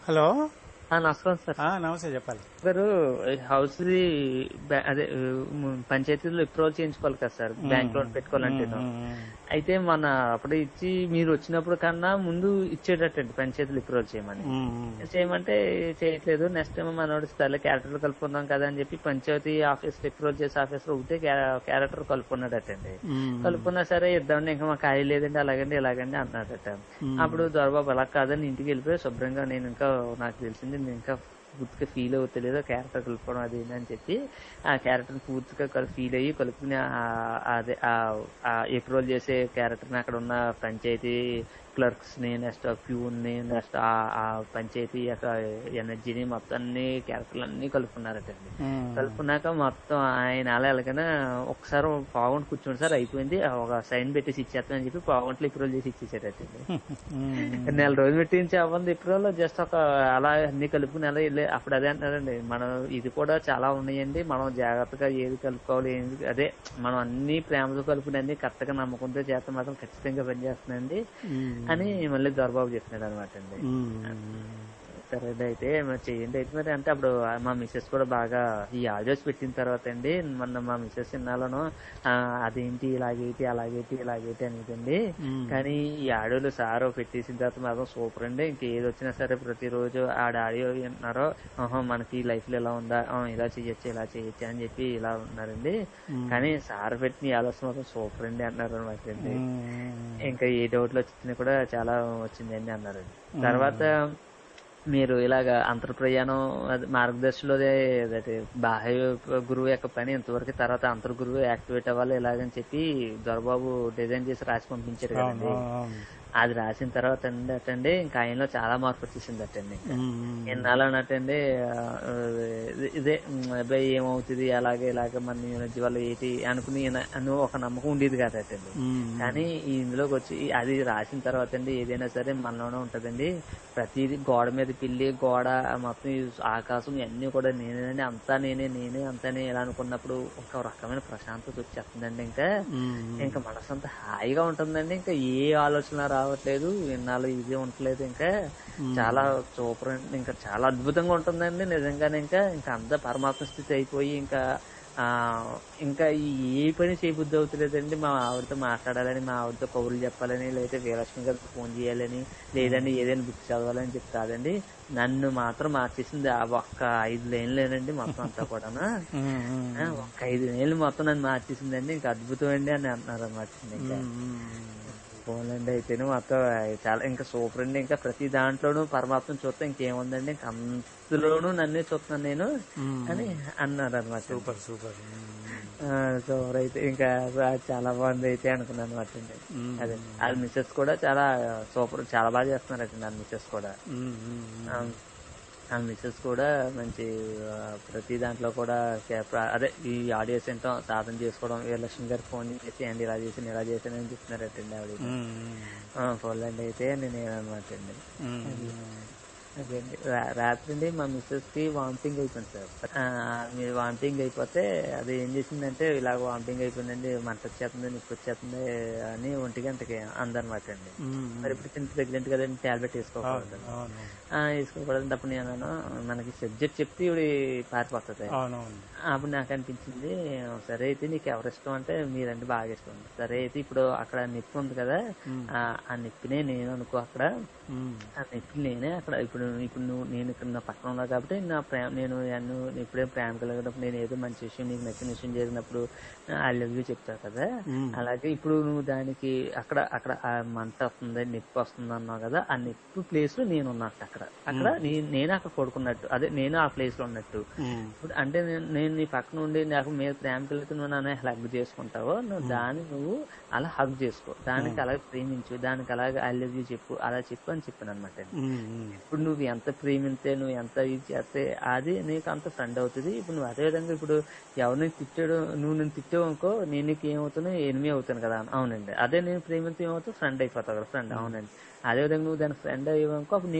Hello ఆ, నమస్కారం sir ఆ, నమస్తే చెప్పాలి గారు హౌస్ ది బ్యా- అదే ఉమ్, పంచాయతీలో అప్రూవల్ చేయించుకోవాలి కదా సార్ బ్యాంక్ లోన్ పెట్టుకోవాలంటే అయితే మన అప్పుడు ఇచ్చి మీరు వచ్చినప్పుడు కన్నా ముందు ఇచ్చేటట్టండి పంచాయతీలు అప్రూవల్ చేయమని చేయమంటే చేయట్లేదు నెక్స్ట్ టైం మనోడు స్థల క్యారెక్టర్ కలుపుకుందాం కదా అని చెప్పి పంచాయతీ ఆఫీస్ అప్రూవల్ చేసే ఆఫీస్ లో ఒకటే క్యారెక్టర్ కలుపుకున్నాడటండి కలుపుకున్నా సరే ఇద్దామండి ఇంకా మా ఖాళీ లేదండి అలాగండి ఇలాగండి అన్నాడట అప్పుడు దొరబాబు అలా కాదని ఇంటికి వెళ్ళిపోయి శుభ్రంగా నేను ఇంకా నాకు తెలిసింది నేను ఇంకా పూర్తిగా ఫీల్ అవుతలేదు క్యారెక్టర్ కలుపుకోవడం అది ఇది అని చెప్పి ఆ క్యారెక్టర్ పూర్తిగా ఫీల్ అయ్యి కలుపుకుని ఆ- అదే అప్రూవల్ చేసే క్యారెక్టర్ అక్కడ ఉన్న పంచాయతీ క్లర్క్స్ ని నెక్స్ట్ ప్యూన్ ని నెక్స్ట్ ఆ పంచాయతీ యొక్క ఎనర్జీని మొత్తం అన్ని క్యారెక్టర్లు అన్ని కలుపుకున్నారటండి కలుపుకున్నాక మొత్తం ఆయన అలా ఎలాగైనా ఒకసారి పావుగంట కూర్చోండి సార్ అయిపోయింది ఒక సైన్ పెట్టేసి ఇచ్చేస్తామని చెప్పి పావుగంటలు అప్రూవల్ చేసి ఇచ్చేసారటండి నెల రోజులు పెట్టించి అవ్వంది ఇప్పుడు జస్ట్ ఒక అలా అన్ని కలుపుకుని అలా వెళ్ళి అప్పుడు అదే అంటారండి మనం ఇది కూడా చాలా ఉన్నాయండి మనం జాగ్రత్తగా ఏది కలుపుకోవాలి ఏది అదే మనం అన్ని ప్రేమతో కలుపుకుని అన్ని కరెక్ట్గా నమ్మకంతో చేత మాత్రం ఖచ్చితంగా పనిచేస్తుందండి అని మళ్ళీ దొరబాబు చెప్తున్నాడు అనమాట అండి సరే అండి అయితే మరి చెయ్యండి అయితే మరి అంటే అప్పుడు మా మిస్సెస్ కూడా బాగా ఈ ఆడియోస్ పెట్టిన తర్వాత అండి మొన్న మా మిస్సెస్ ఇన్నాళ్ళను ఆ, అదేంటి ఇలాగేటి అలాగేటి ఇలాగేటి అనేదండి కానీ ఈ ఆడియోలు సార్ పెట్టేసిన తర్వాత మాత్రం సూపర్ అండి ఇంక ఏది వచ్చినా సరే ప్రతిరోజు ఆడ ఆడియో వింటున్నారో ఆహా, మనకి లైఫ్ లో ఇలా ఉందా ఆ, ఇలా చేయొచ్చు ఇలా చేయొచ్చు అని చెప్పి ఇలా ఉన్నారండి కానీ సార్ పెట్టిన ఈ ఆలోచన మాత్రం సూపర్ అండి అన్నారు అనమాట అండి ఇంకా ఏ డౌట్లు వచ్చినా కూడా చాలా వచ్చిందండి అన్నారండి తర్వాత మీరు ఇలాగ అంతర్ప్రయాణం అది మార్గదర్శిలోదే అదే బాహ్య గురువు యొక్క పని ఇంతవరకు తర్వాత అంతర్ గురువు యాక్టివేట్ అవ్వాలి ఇలాగని చెప్పి దొరబాబు డిజైన్ చేసి రాసి పంపించారు కదండి అది రాసిన తర్వాత అండి అటండి ఇంకా ఆయనలో చాలా మార్పు వచ్చేసింది అటండి ఇంకా ఎన్నాళ్ళు అన్నట్టండి ఆ, ఇది- ఇదే ఉమ్, అబ్బాయి ఏమవుతుంది అలాగే ఇలాగే మన ఎనర్జీ వల్ల ఏంటి అనుకుని ఈయన- అని ఒక నమ్మకం ఉండేది కాదటండి కానీ ఈ ఇందులోకి వచ్చి ఈ- అది రాసిన తర్వాత అండి ఏదైనా సరే మనలోనే ఉంటదండి ప్రతిదీ గోడ మీద పిల్లి గోడ మొత్తం ఈ ఆకాశం ఇవన్నీ కూడా నేనేనండి అంతా నేనే నేనే అంతా నేనే ఇలా అనుకున్నప్పుడు ఒక రకమైన ప్రశాంతత వచ్చేస్తుందండి ఇంకా ఇంకా మనసు అంతా హాయిగా ఉంటుందండి ఇంకా ఏ ఆలోచన రావట్లేదు ఇన్నాళ్ళు ఇది ఉండట్లేదు ఇంకా చాలా సూపర్ అండి ఇంకా చాలా అద్భుతంగా ఉంటుందండి నిజంగానే ఇంకా ఇంకా అంతా పరమాత్మ స్థితి అయిపోయి ఇంకా ఆ ఇంకా ఏ పని చేయబుద్ధి అవుతలేదండి మా ఆవిడతో మాట్లాడాలని మా ఆవిడతో కబుర్లు చెప్పాలని లేదా వీరలక్ష్మి గారికి ఫోన్ చేయాలని లేదండి ఏదైనా బుక్ చదవాలని చెప్పి కాదండి నన్ను మాత్రం మార్చేసింది ఆ ఒక్క ఐదు లైన్లేనండి మొత్తం అంతా కూడా ఒక్క ఐదు లైన్లు మొత్తం నన్ను మార్చేసిందండి ఇంకా అద్భుతం అండి అని అంటున్నారు అనమాట ఇంకా ఫోన్లండి అయితేనే మొత్తం చాలా ఇంకా సూపర్ అండి ఇంకా ప్రతి దాంట్లోనూ పరమాత్మ చూస్తే ఇంకేముందండి ఇంకా అందులోనూ నన్నే చూస్తున్నాను నేను అని అన్నారు అనమాట సూపర్ సూపర్ సూపర్ అయితే ఇంకా చాలా బాగుంది అయితే అనుకున్నాను అనమాట అండి అదే వాళ్ళ మిస్సెస్ కూడా చాలా సూపర్ చాలా బాగా చేస్తున్నారండి వాళ్ళ మిస్సెస్ కూడా ఆ, ఆ మిస్సెస్ కూడా మంచి ఆ, ప్రతి దాంట్లో కూడా కే- ప్ర- అదే ఈ ఆడియోస్ ఏంటో సాధన చేసుకోవడం వీరలక్ష్మి గారికి ఫోన్ చేసి అండి ఇలా చేసి ఇలా చేశాను అని చెప్తున్నారటండి ఆవిడ ఫోన్ అండి అయితే నేను అనమాట అండి అదే అండి. రా- రాత్రి అండి మా మిస్సెస్ కి వామిటింగ్ అయిపోయింది సార్ ఆ, మీరు వామిటింగ్ అయిపోతే అది ఏం చేసిందంటే ఇలాగ వామిటింగ్ అయిపోయిందండి మంట వచ్చేస్తుంది నిప్పు వచ్చేస్తుంది అని ఒంటి గంటకి అందనమాట అండి మరి ఇప్పుడు చిన్న ప్రెగ్నెంట్ కదండి టాబ్లెట్ వేసుకోకూడదు అవును ఆ, వేసుకోకూడదు అప్పుడు నేను అన్నాను, మనకి సబ్జెక్ట్ చెప్తే ఇవి పారిపోతుంది అవునవును అప్పుడు నాకు అనిపించింది సరే అయితే నీకు ఎవరు ఇష్టం అంటే మీరంటే బాగా ఇష్టం సరే అయితే ఇప్పుడు అక్కడ నిప్పు ఉంది కదా ఆ ఆ నిప్పినే నేను అనుకో అక్కడ ఆ నిప్పు నేనే అక్కడ ఇప్పుడు ఇప్పుడు నువ్వు నేను ఇక్కడ నా పక్కన ఉన్నా కాబట్టి నా ప్రేమ నేను నన్ను ఇప్పుడే ప్రేమ కలిగినప్పుడు నేను ఏదో మంచి విషయం నీకు నచ్చిన విషయం జరిగినప్పుడు ఐ లవ్ యూ చెప్తావు కదా అలాగే ఇప్పుడు నువ్వు దానికి అక్కడ అక్కడ ఆ మంట వస్తుంది నిప్పు వస్తుంది అన్నావు కదా ఆ నిప్పు ప్లేస్ లో నేను ఉన్నట్టు అక్కడ అక్కడ నీ- నేను అక్కడ పడుకున్నట్టు అదే నేను ఆ ప్లేస్ లో ఉన్నట్టు ఇప్పుడు అంటే నేను నేను నీ పక్కన ఉండి నాకు మీద ప్రేమ కలిగితే నువ్వు నన్ను హగ్ చేసుకుంటావో నువ్వు దాన్ని నువ్వు అలా హగ్ చేసుకో దానికి అలాగే ప్రేమించు దానికి అలాగే ఐ లవ్ యూ చెప్పు అలా చెప్పు అని చెప్పాను అనమాట ఇప్పుడు నువ్వు ఎంత ప్రేమిస్తే నువ్వు ఎంత ఇది చేస్తే అది నీకు అంత ఫ్రెండ్ అవుతుంది ఇప్పుడు నువ్వు అదే విధంగా ఇప్పుడు ఎవరిని తిట్టాడు నువ్వు నేను తిట్టావు అనుకో నేను నీకు ఏమవుతాను ఎనిమి అవుతాను కదా అవునండి అదే నేను ప్రేమిస్తే ఏమవుతావు ఫ్రెండ్ అయిపోతావు కదా ఫ్రెండ్ అవునండి అదే విధంగా నువ్వు దాని ఫ్రెండ్ అయ్యావనుకో అప్పుడు నీకు ఫ్రెండ్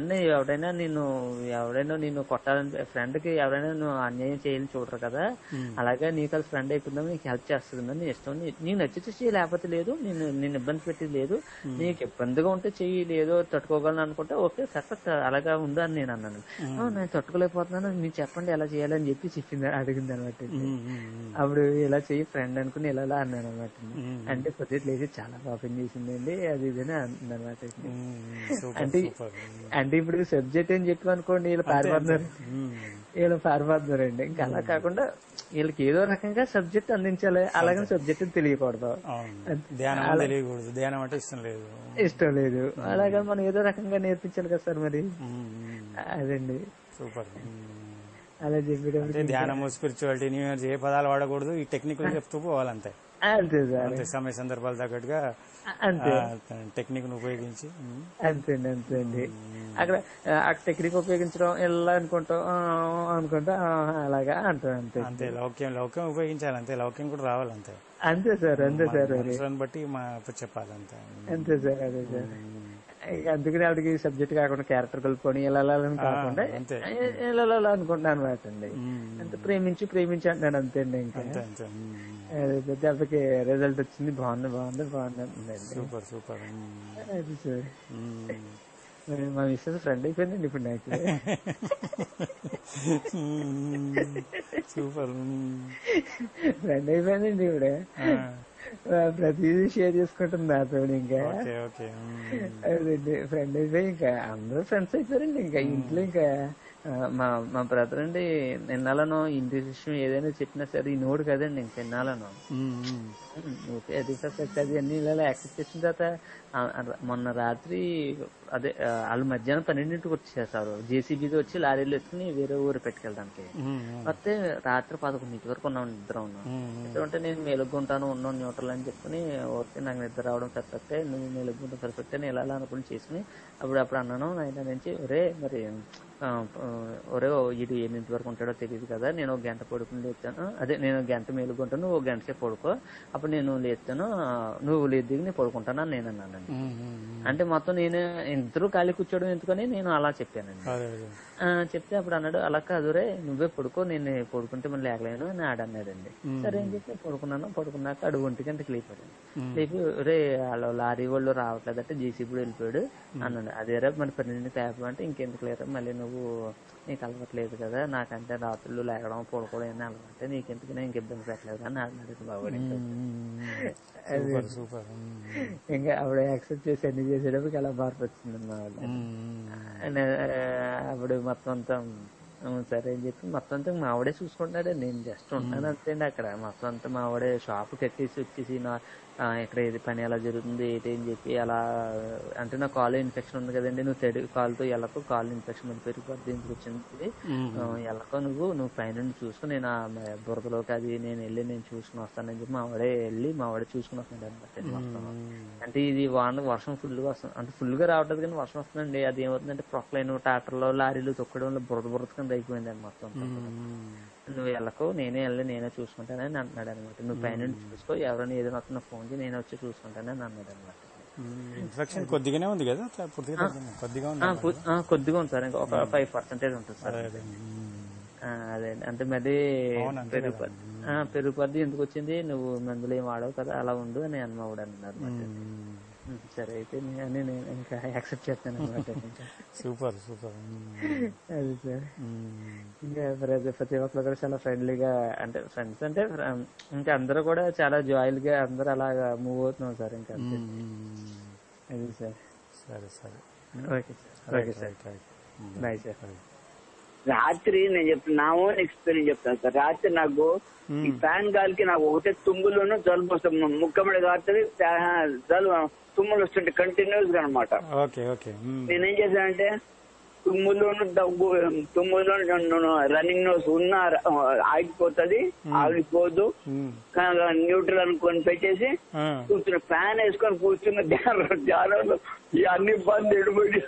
ఫ్రెండ్ ఎవడైనా నేను ఎవడైనా నిన్ను కొట్టాలని ఫ్రెండ్ కి ఎవరైనా నువ్వు అన్యాయం చేయాలని చూడరు కదా అలాగే నీకు అది ఫ్రెండ్ అయిపోయిందా నీకు హెల్ప్ చేస్తుంది నీ ఇష్టం నీ- నీకు నచ్చితే చెయ్యి లేకపోతే లేదు నేను నేను ఇబ్బంది పెట్టేది లేదు నీకు ఇబ్బందిగా ఉంటే చెయ్యి లేదో తట్టుకోగలను అనుకుంటే ఓకే కరెక్ట్ అలాగా ఉందా అని నేను అన్నాను "ఆ, నేను తట్టుకోలేకపోతున్నాను మీరు చెప్పండి ఎలా చేయాలని చెప్పి చెప్పింది అడిగింది అనమాట అప్పుడు ఇలా చెయ్యి ఫ్రెండ్ అనుకుని ఇలా ఇలా అన్నాను అనమాట అంటే పొద్దుట లేచి చాలా బాగా పని చేసిందండి అది ఇదని అంది అనమాట సూపర్ అంటే సూపర్ అంటే ఇప్పుడు సబ్జెక్ట్ అని చెప్పి అనుకోండి వీళ్ళు పారిపోతున్నారు వీళ్ళు పారిపోతున్నారండి ఇంకా అలా కాకుండా వీళ్ళకి ఏదో రకంగా సబ్జెక్ట్ అందించాలి అలాగని సబ్జెక్ట్ తెలియకూడదు అవును ధ్యానం అంటే తెలియకూడదు ధ్యానం అంటే ఇష్టం లేదు ఇష్టం లేదు అలాగే మనం ఏదో రకంగా నేర్పించాలి కదా సార్ మరి అదండి సూపర్ అలా చెప్పడం అంటే ధ్యానము స్పిరిచువాలిటీ న్యూ ఇయర్ ఏ పదాలు వాడకూడదు ఈ టెక్నిక్ చెప్తూ పోవాలంతే అంతే సార్ అంతే సమయ సందర్భాలు తగ్గట్టుగా అంతే టెక్నిక్ ను ఉపయోగించి ఉమ్, అంతే అండి అంతే అండి అక్కడ ఆ టెక్నిక్ ఉపయోగించడం ఎలా అనుకుంటాం ఆ, అనుకుంటా ఆ, అలాగా అంటాం అంతే అంతే లౌక్యం లౌక్యం ఉపయోగించాలి అంతే లౌక్యం కూడా రావాలి అంతే అంతే సార్ అంతే సార్ మరి మనుషులను బట్టి మా చెప్పాలి అంతే అంతే సార్ అదే సార్ ఇక అందుకని ఆవిడకి సబ్జెక్ట్ కాకుండా క్యారెక్టర్ కలుపుకొని ఇలా ఇలా అని కాకుండా అంతే. ఇలా ఇలా అనుకుంటున్నాను అనమాట అండి ఉమ్, అంతే ప్రేమించి ప్రేమించి అంటున్నాను అంతే అండి ఇంకా అంతే అంతే ఉమ్, అదే దెబ్బకి రిజల్ట్ వచ్చింది బాగుంది బాగుంది బాగుంది అంటుందండి సూపర్ సూపర్ ఉమ్, అది సార్ ఉమ్. మరి మా మిస్సెస్ ఫ్రెండ్ అయిపోయిందండి ఇప్పుడు నాకు ఉమ్, సూపర్ ఉమ్. ఫ్రెండ్ అయిపోయిందండి ఇవిడే ఆ, ప్రతిదీ షేర్ చేసుకుంటుంది నాతో ఇంకా ఓకే ఓకే ఉమ్, అదండి ఫ్రెండ్ అయిపోయి ఇంకా అందరూ ఫ్రెండ్స్ అయిపోయారండి ఇంకా ఇంట్లో ఇంకా ఆ, మా మా బ్రదర్ అండి నిన్నాలను ఇంటి విషయం ఏదైనా చెప్పినా సరే ఈ నోడు కదండి ఇంక నిన్నాలను ఉమ్, ఉమ్. ఓకే అది కాదు అది అన్ని ఇలా యాక్సెప్ట్ చేసిన తర్వాత ఆ, ఆ, మొన్న రాత్రి అదే ఆ, వాళ్ళు మధ్యాహ్నం పన్నెండింటికి వచ్చేసారు జేసీబీతో వచ్చి లారీలు ఎత్తుకుని వేరే ఊరు పెట్టుకెళ్ళడానికి ఉమ్, ఉమ్. వస్తే రాత్రి పదకొండింటి వరకు ఉన్నాం ఇద్దరం ఉన్నాం ఉమ్, అంటే నేను మెలుగుంటాను ఉన్నాను న్యూట్రల్ అని చెప్పుకుని ఓకే నాకు నిద్ర రావడం పర్ఫెక్టే నువ్వు మెలుగుంటావు పర్ఫెక్టే నేను ఎలా అనుకుని చేసుకుని అప్పుడు అప్పుడు అన్నాను ఆయన నుంచి ఒరే మరి ఆ, ఆ, ఒరే ఓ ఇది ఎన్నింటి వరకు ఉంటాడో తెలియదు కదా నేను ఒక గంట పడుకుని లేస్తాను అదే నేను ఒక గంట మేలుకుంటాను నువ్వు ఒక గంటకే పడుకో అప్పుడు నేను లేస్తాను ఆ, నువ్వు లేదు దిగి నేను పడుకుంటాను అని నేను అన్నానండి ఉమ్, ఉమ్, ఉమ్. అంటే మొత్తం నేను ఇద్దరు ఖాళీ కూర్చోవడం ఎందుకని నేను అలా చెప్పానండి అదే అదే ఆ, చెప్తే అప్పుడు అన్నాడు అలా కాదు రే నువ్వే పడుకో నేను పడుకుంటే మళ్ళీ లేకలేను అని ఆడన్నాడండి సరే అని చెప్పి పడుకున్నాను పడుకున్నాక అడుగు ఒంటి గంటకి లేపాడు లేపి రే వాళ్ళ లారీ వాళ్ళు రావట్లేదంటే జేసీబీ వెళ్ళిపోయాడు అన్నాడు అదేరా మరి పన్నెండు తేప అంటే ఇంకెందుకు లేరా మళ్ళీ నువ్వు నీకు అలవాట్లేదు కదా నాకంటే రాత్రులు లేకడం పడుకోవడం ఏమైనా అలవాటే నీకెందుకు నేను ఇంక ఇబ్బంది పెట్టలేదు అని అన్నాడు బాబు సూపర్ సూపర్ ఉమ్, ఇంకా ఆవిడ యాక్సెప్ట్ చేసి అన్ని చేసేటప్పుడు అలా మార్పు వచ్చింది మా వాళ్ళు ఉమ్, ఆయన, ఆ, అప్పుడు మొత్తం అంతా "ఉం, సరే అని చెప్పి మొత్తం అంతా మా ఆవిడే చూసుకుంటున్నాడు నేను జస్ట్ ఉన్నాను అంతే అండి అక్కడ మొత్తం అంతా మా ఆవిడే షాప్ కట్టేసి వచ్చేసి నా ఆ, ఇక్కడ ఏది పని ఎలా జరుగుతుంది ఏంటి అని చెప్పి అలా అంటే నా కాల్ ఇన్ఫెక్షన్ ఉంది కదండి నువ్వు తెడి కాల్తో ఎలాకో కాల్ ఇన్ఫెక్షన్ అది పెరిగిపోద్ది ఎందుకు వచ్చింది ఉమ్, ఆ, ఎలాకో నువ్వు నువ్వు పైన చూసుకుని నేను ఆ మ- బురదలోకి అది నేను వెళ్ళి నేను చూసుకుని వస్తానని చెప్పి మా ఆవిడే వెళ్ళి మా ఆవిడ చూసుకుని వస్తున్నాడు అనమాట మొత్తం అంటే ఇది వాన వర్షం ఫుల్ గా వస్తుంది అంటే ఫుల్ గా రావట్లేదు కానీ వర్షం వస్తుందండి అది ఏమవుతుందంటే ప్రొక్లైన్ ట్రాక్టర్లో లారీలు తొక్కడంలో బురద బురద కింద అయిపోయిందండి మొత్తం అంతా. ఉమ్, నువ్వు వెళ్ళకో నేనే వెళ్ళి నేనే చూసుకుంటానని అంటున్నాడు అనమాట నువ్వు పైన చూసుకో ఎవరైనా ఏదైనా వస్తున్న ఫోన్ చేయి నేనే వచ్చి చూసుకుంటానని అన్నాడు అనమాట ఉమ్. ఇన్ఫెక్షన్ కొద్దిగానే ఉంది కదా పూర్తిగా తగ్గిందా? కొద్దిగా ఉంది కొద్దిగా ఉంది సార్ ఇంకా ఒక ఫైవ్ పర్సెంటేజ్ ఉంటుంది సార్ అదే, అదే. ఉమ్, ఆ, అదే అంటే మరి అవును, అంతే పెరుగు ప- ఆ, పెరుగు పద్ది ఎందుకు వచ్చింది నువ్వు మందులు ఏం వాడవు కదా అలా ఉండు అని అన్నవాడు అన్నారు అనమాట ఉమ్, సరే అయితే నే- అని నేను ఇంకా యాక్సెప్ట్ చేస్తాను అనమాట ఇంకా సూపర్ సూపర్ ఉమ్, అది సార్ ఉమ్, ఇంకా ప్రతి ప్రతి ఒక్కరు కూడా చాలా ఫ్రెండ్లీగా అంటే ఫ్రెండ్స్ అంటే ఫ్ర- ఇంకా అందరూ కూడా చాలా జాయిల్ గా అందరూ అలాగా మూవ్ అవుతున్నాం సార్ ఇంకా అంతే. ఉమ్, అది సార్ సరే సరే okay sir okay sir right right bye sir రాత్రి నేను చెప్తాను నా ఓన్ ఎక్స్పీరియన్స్ చెప్తాను సార్ రాత్రి నాకు ఈ ఫ్యాన్ గాలికి నాకు ఒకటే తుమ్ములోను జలుబు వస్తుంది ముక్కమడి కాస్తుంది జలుబు తుమ్ములు వస్తుంటే కంటిన్యూస్ గా అనమాట ఓకే ఓకే ఉమ్, నేనేం చేశానంటే తుమ్ములోను దగ్గు తుమ్ములో రన్నింగ్ నోస్ ఉన్న ఆగిపోతుంది ఆగిపోదు ఉమ్, న్యూట్రల్ అనుకొని పెట్టేసి ఆ, కూర్చున్న ఫ్యాన్ వేసుకొని కూర్చున్న ధ్యానం ధ్యానంలో ఈ అన్ని ఇబ్బంది ఎడుబడి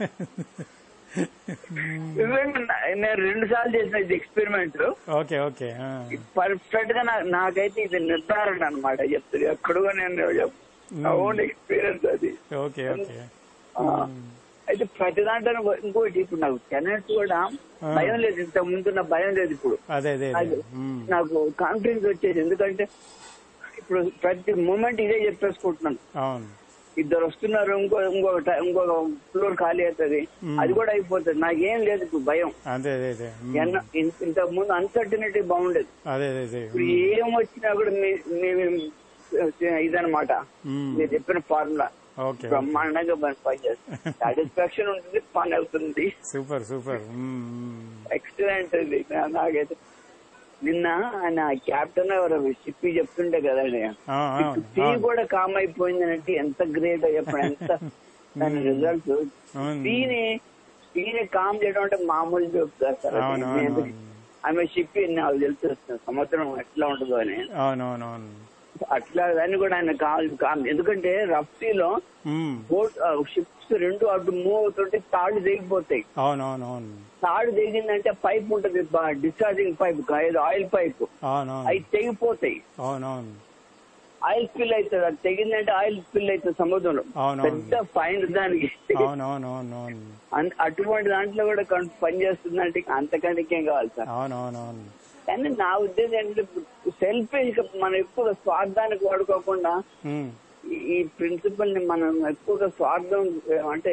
నిజంగా నా- నేను రెండు సార్లు చేసిన ఇది ఎక్స్పెరిమెంట్ ఓకే ఓకే ఆ, పర్ఫెక్ట్ గా నా- నాకైతే ఇది నిర్ధారణ అనమాట చెప్తుంది ఎక్కడో నేను ఓన్ ఎక్స్పీరియన్స్ అది ఓకే ఓకే ఆ, అయితే ప్రతి దాంట్లో ఇంకోటి ఇప్పుడు నాకు టెనెంట్స్ కూడా భయం లేదు ఇంత ముందు నా భయం లేదు ఇప్పుడు అదే అదే అదే అది ఉమ్. నాకు కాన్ఫిడెన్స్ వచ్చేది ఎందుకంటే ఇప్పుడు ప్రతి మూమెంట్ ఇదే చెప్పేసుకుంటున్నాను అవును ఇద్దరు వస్తున్నారు ఇంకో ఇంకో ఇంకొక ఫ్లోర్ ఖాళీ అవుతుంది అది కూడా అయిపోతుంది నాకేం లేదు ఇప్పుడు భయం అదే అదే అదే ఉమ్. ఎన్న- ఇన్- ఇంతకు ముందు అన్సర్టనిటీ బాగుండేది అదే అదే అదే ఇప్పుడు ఏం వచ్చినా కూడా మీ- మేము ఇదనమాట ఉమ్. మీరు చెప్పిన ఫార్ములా ఓకే బ్రహ్మాండంగా పని పనిచేస్తుంది సాటిస్ఫాక్షన్ ఉంటుంది పని అవుతుంది సూపర్ సూపర్ ఉమ్, ఉమ్. ఎక్సలెంట్ ఇది నా- నాకైతే నిన్న ఆయన క్యాప్టెన్ ఎవరు చెప్పి చెప్తుంటే కదండి ఆ, అవును టీ అవును కూడా కామ్ అయిపోయింది అంటే ఎంత గ్రేట్ చెప్పండి ఎంత దాని రిజల్ట్స్ అవును. టీని టీని కామ్ చేయడం అంటే మామూలు చెప్తారు సార్ అది. అవును, అవును, నేను అవును. ఆమె చెప్పి నాకు తెలుసు సంవత్సరం ఎట్లా ఉంటుందో అని అవును అవును అవును అట్లా దాన్ని కూడా ఆయన కావాలి కామ్ ఎందుకంటే రఫ్టీలో ఉమ్. బోట్ షిప్స్ రెండు అటు మూవ్ అవుతుంటే తాడు దిగిపోతాయి అవును అవును అవును తాడు దిగిందంటే పైప్ ఉంటది డిశ్చార్జింగ్ పైప్ ఏదో ఆయిల్ పైప్ అవును అవును అవి తెగిపోతాయి అవును అవును ఆయిల్ స్పిల్ అవుతుంది అది తెగిందంటే ఆయిల్ స్పిల్ అవుతుంది సముద్రంలో అవును, పెద్ద ఫైన్ దానికి అవును అవును అవును అవును అన్- అటువంటి దాంట్లో కూడా కన్- పని చేస్తుందంటే అంతకంటే ఇంకేం కావాలి సార్ అవును అవును అవును కానీ నా ఉద్దేశం ఏంటంటే సెల్ఫిష్ మనం ఎక్కువ స్వార్థానికి వాడుకోకుండా ఉమ్. ఈ- ఈ ప్రిన్సిపల్ ని మనం ఎక్కువగా స్వార్థం అంటే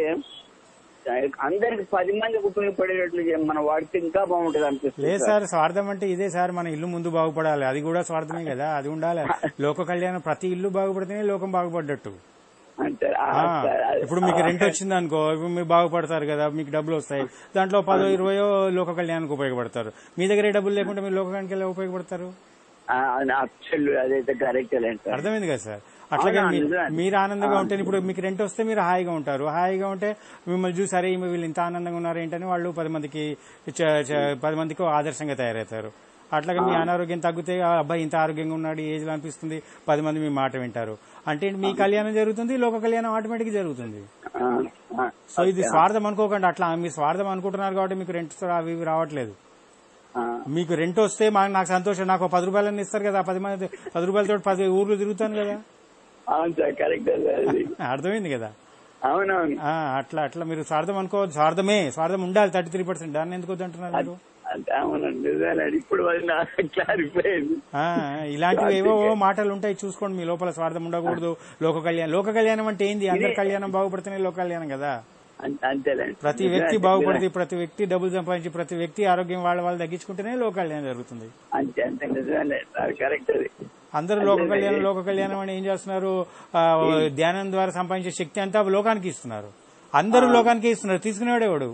అందరికి పది మందికి ఉపయోగపడేటట్లు చే- మనం వాడితే ఇంకా బాగుంటుంది అనిపిస్తుంది లేదు సార్. సార్ స్వార్థం అంటే ఇదే సార్ మన ఇల్లు ముందు బాగుపడాలి అది కూడా స్వార్థమే కదా అది ఉండాలి లోక కళ్యాణం ప్రతి ఇల్లు బాగుపడితేనే లోకం బాగుపడ్డట్టు అంటే ఆ, ఆ, సార్, అది- ఇప్పుడు మీకు రెంట్ వచ్చింది అనుకో ఇప్పుడు మీరు బాగుపడతారు కదా మీకు డబ్బులు వస్తాయి దాంట్లో పదో ఇరవయో లోక కళ్యాణానికి ఉపయోగపడతారు మీ దగ్గర ఏ డబ్బులు లేకుంటే మీరు లోకానికి ఎలా ఉపయోగపడతారు ఆ, అది absolute, అదైతే కరెక్ట్ లేదు సార్ అర్థమైంది కదా సార్ అట్లాగే అవునా, మీ- నిజమే. మీరు ఆనందంగా ఉంటే ఇప్పుడు మీకు రెంట్ వస్తే మీరు హాయిగా ఉంటారు హాయిగా ఉంటే మిమ్మల్ని చూసి అరే ఈమె వీళ్ళు ఇంత ఆనందంగా ఉన్నారు ఏంటని వాళ్ళు పది మందికి చ- చ- పది మందికి ఆదర్శంగా తయారవుతారు అట్లాగే మీ అనారోగ్యం తగ్గితే ఆ అబ్బాయి ఇంత ఆరోగ్యంగా ఉన్నాడు ఈ ఏజ్ లో అనిపిస్తుంది పది మంది మీ మాట వింటారు అంటే మీ కళ్యాణం జరుగుతుంది లోక కళ్యాణం ఆటోమేటిక్ జరుగుతుంది ఆ, ఆ, సో ఇది స్వార్థం అనుకోకండి అట్లా మీరు స్వార్థం అనుకుంటున్నారు కాబట్టి మీకు రెంట్ అవి ఇవి రావట్లేదు ఆ, మీకు రెంట్ వస్తే మా- నాకు సంతోషం నాకు ఒక పది రూపాయలని ఇస్తారు కదా ఆ పది మంది పది రూపాయలతో పది ఊర్లు తిరుగుతాను కదా అవును సార్ కరెక్ట్ సార్ అది అర్థమైంది కదా అవునవును ఆ, అట్లా అట్లా మీరు స్వార్థం అనుకోవద్దు స్వార్థమే స్వార్థం ఉండాలి థర్టీ త్రీ పర్సెంట్ దాన్ని ఎందుకు వద్దంటున్నారు మీరు అది అవునండి నిజానండి ఇప్పుడు అది నాకు క్లారిఫై అయింది ఆ, ఇలాంటివి ఏవో మాటలు ఉంటాయి చూసుకోండి మీ లోపల స్వార్థం ఉండకూడదు లోక కళ్యాణం లోక కళ్యాణం అంటే ఏంది అందరి కళ్యాణం బాగుపడితేనే లోక కళ్యాణం కదా అం- అంతేలేండి ప్రతి వ్యక్తి బాగుపడితే ప్రతి వ్యక్తి డబ్బులు సంపాదించి ప్రతి వ్యక్తి ఆరోగ్యం వాళ్ళ వాళ్ళు తగ్గించుకుంటేనే లోక కళ్యాణం జరుగుతుంది అంతే అంతే నిజమే కరెక్ట్ అది అందరూ లోక కళ్యాణం లోక కళ్యాణం అని ఏం చేస్తున్నారు ఆ, ధ్యానం ద్వారా సంపాదించే శక్తి అంతా లోకానికి ఇస్తున్నారు అందరూ లోకానికి ఇస్తున్నారు తీసుకునేవాడు ఎవడు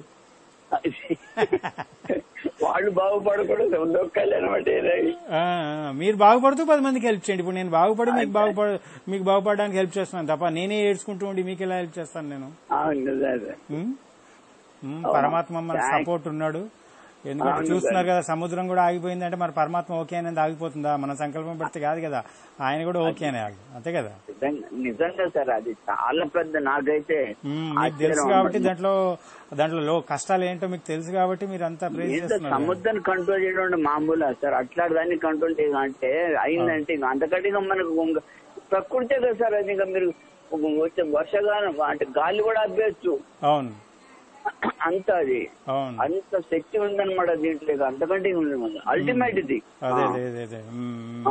వాళ్ళు బాగుపడకూడదు లోక కళ్యాణం అంటే ఏది? ఆ, ఆ, మీరు బాగుపడుతూ పది మందికి హెల్ప్ చేయండి ఇప్పుడు నేను బాగుపడి మీకు బాగుపడ మీకు బాగుపడడానికి హెల్ప్ చేస్తున్నాను తప్ప నేనే ఏడ్చుకుంటూ ఉండి మీకు ఎలా హెల్ప్ చేస్తాను నేను అవును నిజమే ఉమ్? ఉమ్, పరమాత్మ మన సపోర్ట్ ఉన్నాడు ఎందుకంటే అవును చూస్తున్నారు కదా సముద్రం కూడా ఆగిపోయింది అంటే మరి పరమాత్మ ఓకే అనేది ఆగిపోతుందా మన సంకల్పం పెడితే కాదు కదా ఆయన కూడా ఓకే అనే ఆగి అంతే కదా నిజంగా నిజంగా సార్ అది చాలా పెద్ద నాకైతే ఉమ్, మీకు ఆశ్చర్యం తెలుసు కాబట్టి ఉంది. దాంట్లో దాంట్లో లో కష్టాలు ఏంటో మీకు తెలుసు కాబట్టి మీరు అంతా ప్రేజ్ ఏంటో చేస్తున్నారు సముద్రాన్ని కంట్రోల్ చేయడం అంటే మామూలు సార్ అట్లా దాన్ని కంట్రోల్ చేయడం అంటే అయిందంటే ఇంకా అంతకంటే ఇంకా మనకు ఇంక ప్రకృతే కదా సార్ అది ఇంకా మీరు వచ్చే వర్షగానం అంటే గాలి కూడా అబ్బేయచ్చు అవును అంత అది అవును అంత శక్తి ఉందన్నమాట దీంట్లో ఇక అంతకంటే ఉంది అల్టిమేట్ ఇది అదే అదే అదే అదే ఉమ్,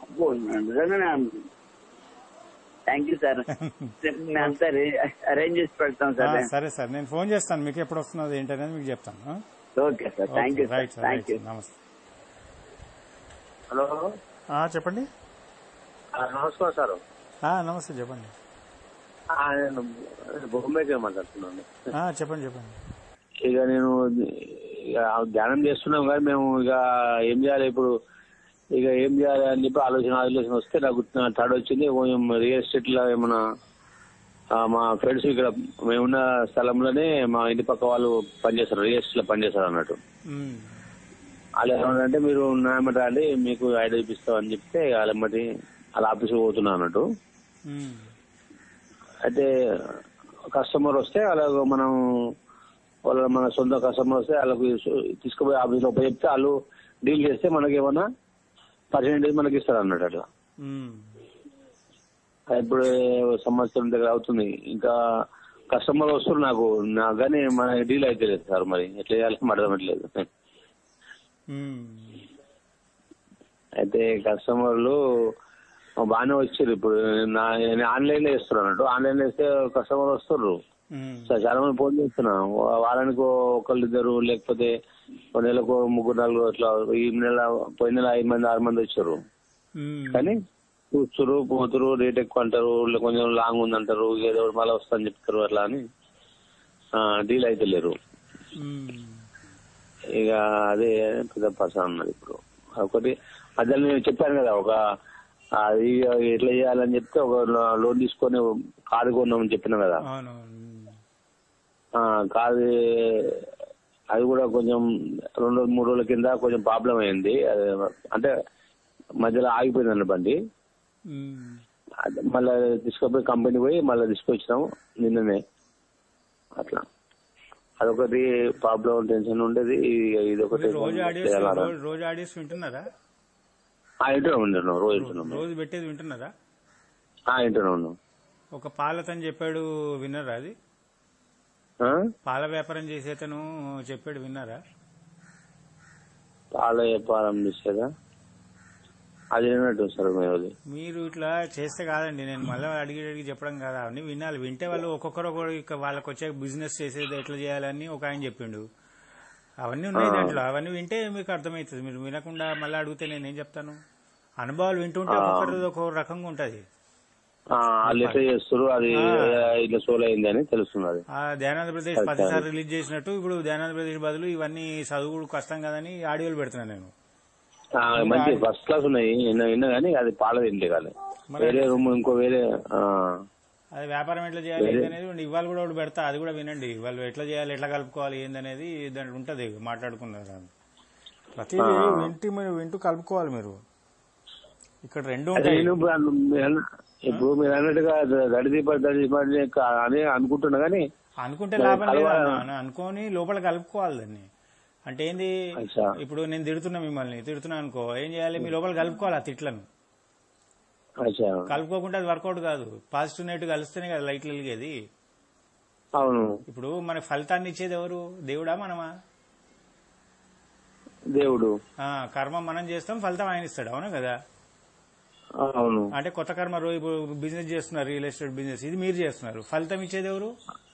థ్యాంక్ యూ సార్ మేము అంతా అరేంజ్ చేసి పెడతాం ఆ, సార్ సరే సార్ నేను ఫోన్ చేస్తాను మీకు ఎప్పుడు వస్తున్నది ఏంటనేది మీకు చెప్తాను ఆ? Okay sir thank you okay, right sir thank right you sir, నమస్తే హలో ఆ, చెప్పండి ఆ, నమస్కారం సార్ ఆ, నమస్తే చెప్పండి ఆ, నేను బొమ్మకే మాట్లాడుతున్నాను ఆ, చెప్పండి చెప్పండి ఇక నేను ఇక ధ్యానం చేస్తున్నాం కానీ మేము ఇక ఏం చేయాలి ఇప్పుడు ఇక ఏం చేయాలి అని చెప్పి ఆలోచన ఆలోచన వస్తే నాకు థర్డ్ వచ్చింది కొంచెం రియల్ ఎస్టేట్ లో ఏమన్నా ఆ, మా ఫ్రెండ్స్ ఇక్కడ మేమున్న స్థలంలోనే మా ఇంటి పక్క వాళ్ళు పనిచేస్తారు రియల్ ఎస్టేట్ లో పనిచేస్తారు అన్నట్టు ఉమ్, వాళ్ళు ఏమన్నారంటే మీరు ఉన్నాయన్నమాట అండి మీకు ఐడియా చూపిస్తాం అని చెప్తే వాళ్ళమ్మటి వాళ్ళ ఆఫీస్కి పోతున్నా అన్నట్టు ఉమ్, అయితే కస్టమర్ వస్తే అలాగ మనం వాళ్ళ మన సొంత కస్టమర్ వస్తే వాళ్ళకి తీసుకుపోయి ఆఫీస్లో చెప్తే వాళ్ళు డీల్ చేస్తే మనకి ఏమన్నా పర్సెంటేజ్ మనకి ఇస్తారు అన్నట్టు అట్లా ఉమ్, ఇప్పుడు సంవత్సరం దగ్గర అవుతుంది ఇంకా కస్టమర్ వస్తారు నాకు నాకు కానీ మన డీల్ అయితే లేదు సార్ మరి ఎట్లా చేయాలి అర్థమట్లేదు ఉమ్. అయితే కస్టమర్లు బాగానే వచ్చారు ఇప్పుడు నా నేను ఆన్లైన్ లో ఇస్తున్నాను అన్నట్టు ఆన్లైన్ లో ఇస్తే కస్టమర్ వస్తారు ఉమ్. సార్ చాలా మంది ఫోన్ చేస్తున్నా వారానికి ఒకళ్ళు ఇద్దరు లేకపోతే ఒక నెలకు ముగ్గురు నలుగురు అట్లా ఈ నెల పోయిన నెల ఐదు మంది ఆరు మంది వచ్చారు ఉమ్. కానీ చూస్తారు పోతురు రేట్ ఎక్కువ అంటారు లే- కొంచెం లాంగ్ ఉందంటారు ఏదో ఒకటి మళ్ళీ వస్తా అని చెప్తారు అట్లా అని డీల్ అయితే లేరు ఉమ్. ఇక అదే పెద్ద పర్సన్ ఉన్నది ఇప్పుడు ఒకటి అదే నేను చెప్పాను కదా ఒక అది ఎట్లా చేయాలని చెప్తే ఒక లోన్ తీసుకొని కారు కొన్నామని చెప్పిన కదా అవును ఉమ్. ఆ, కాదు అది కూడా కొంచెం రెండు రోజులు మూడు రోజుల కింద కొంచెం ప్రాబ్లం అయింది అది అంటే మధ్యలో ఆగిపోయింది బండి ఉమ్. అది మళ్ళీ తీసుకుపోయి కంపెనీ పోయి మళ్ళీ తీసుకొచ్చినాము నిన్ననే అట్లా అదొకటి ప్రాబ్లం టెన్షన్ ఉండేది ఇది ఒకటి మీరు రోజు ఆడియోస్ రోజు- రోజు ఆడియోస్ వింటున్నారా ఇంటర్వ్యూ ఉంటున్నాం రోజు ఇంటున్నాం రోజు పెట్టేది వింటున్నారా ఇంటర్వ్యూ ఉన్నాం ఒక పాలతని చెప్పాడు విన్నారా అది ఆ? పాల వ్యాపారం చేసేతను చెప్పాడు విన్నారా పాల వ్యాపారం చేసేదా అది విన్నట్టు సార్ మేము అది మీరు ఇట్లా చేస్తే కాదండి నేను మళ్ళీ అడిగి అడిగి చెప్పడం కాదా అవన్నీ వినాలి వింటే వాళ్ళు ఒక్కొక్కరు ఒకరు ఇక వాళ్ళకి వచ్చే బిజినెస్ చేసేది ఎట్లా చేయాలని ఒక ఆయన చెప్పిండు అవన్నీ ఉన్నాయి ఆ. దాంట్లో అవన్నీ వింటే మీకు అర్థమవుతుంది మీరు వినకుండా మళ్ళీ అడిగితే నేనేం చెప్తాను అనుభవాలు వింటుంటే ఆ. ఒక్కొక్కరిది ఒక్కొక్క రకంగా ఉంటది ఆ, వాళ్ళు ఎట్లా చేస్తారు అది ఆ. ఇట్లా సోల్ అయింది అని తెలుస్తున్నది ఆ ధ్యానాంధ్ర ప్రదేశ్ సరే, పదిసార్లు సరే. రిలీజ్ చేసినట్టు ఇప్పుడు ధ్యానాంధ్ర ప్రదేశ్ బదులు ఇవన్నీ చదువుడు కష్టం కదని ఆడియోలు పెడుతున్నాను నేను ఆ, మంచి ఫస్ట్ క్లాస్ ఉన్నాయి విన్నా విన్నా కానీ అది పాలది ఇంటి కాదు మరి వేరే రూమ్ ఇంకో వేరే ఆ, అది వ్యాపారం ఎట్లా చేయాలి వేరే- ఏంది అనేది ఇవాళ కూడా ఒకటి పెడతా అది కూడా వినండి వాళ్ళు ఎట్లా చేయాలి ఎట్లా కలుపుకోవాలి ఏందనేది దాంట్లో ఉంటది మాట్లాడుకున్నారు ప్రతిదీ ఆ. వింటూ మీరు వింటూ కలుపుకోవాలి మీరు ఇక్కడ రెండు అదే ఉంటాయి నేను ఇప్పుడు అన్న- మీరు అన్న- ఇప్పుడు మీరు అన్నట్టుగా దడిదీపాడు దడిదీపాడు అని అనుకుంటున్నా కానీ అనుకుంటే మరి లాభం లేదు కలవ- అన్న. అనుకొని లోపల కలుపుకోవాలి దాన్ని అంటే ఏంది అచ్చా. ఇప్పుడు నేను తిడుతున్నా మిమ్మల్ని తిడుతున్నా అనుకో ఏం చేయాలి మీ లోపల కలుపుకోవాలి ఆ తిట్లను అచ్చా కలుపుకోకుండా అది వర్కౌట్ కాదు పాజిటివ్ నెగిటివ్ కలిస్తేనే కదా లైట్లు వెలిగేది అవును ఇప్పుడు మనకి ఫలితాన్ని ఇచ్చేది ఎవరు దేవుడా మనమా దేవుడు ఆ, కర్మ మనం చేస్తాం ఫలితం ఆయన ఇస్తాడు అవునా కదా అవును అంటే కొత్త కర్మ రోజు ఇప్పుడు బిజినెస్ చేస్తున్నారు రియల్ ఎస్టేట్ బిజినెస్ ఇది మీరు చేస్తున్నారు ఫలితం ఇచ్చేది ఎవరు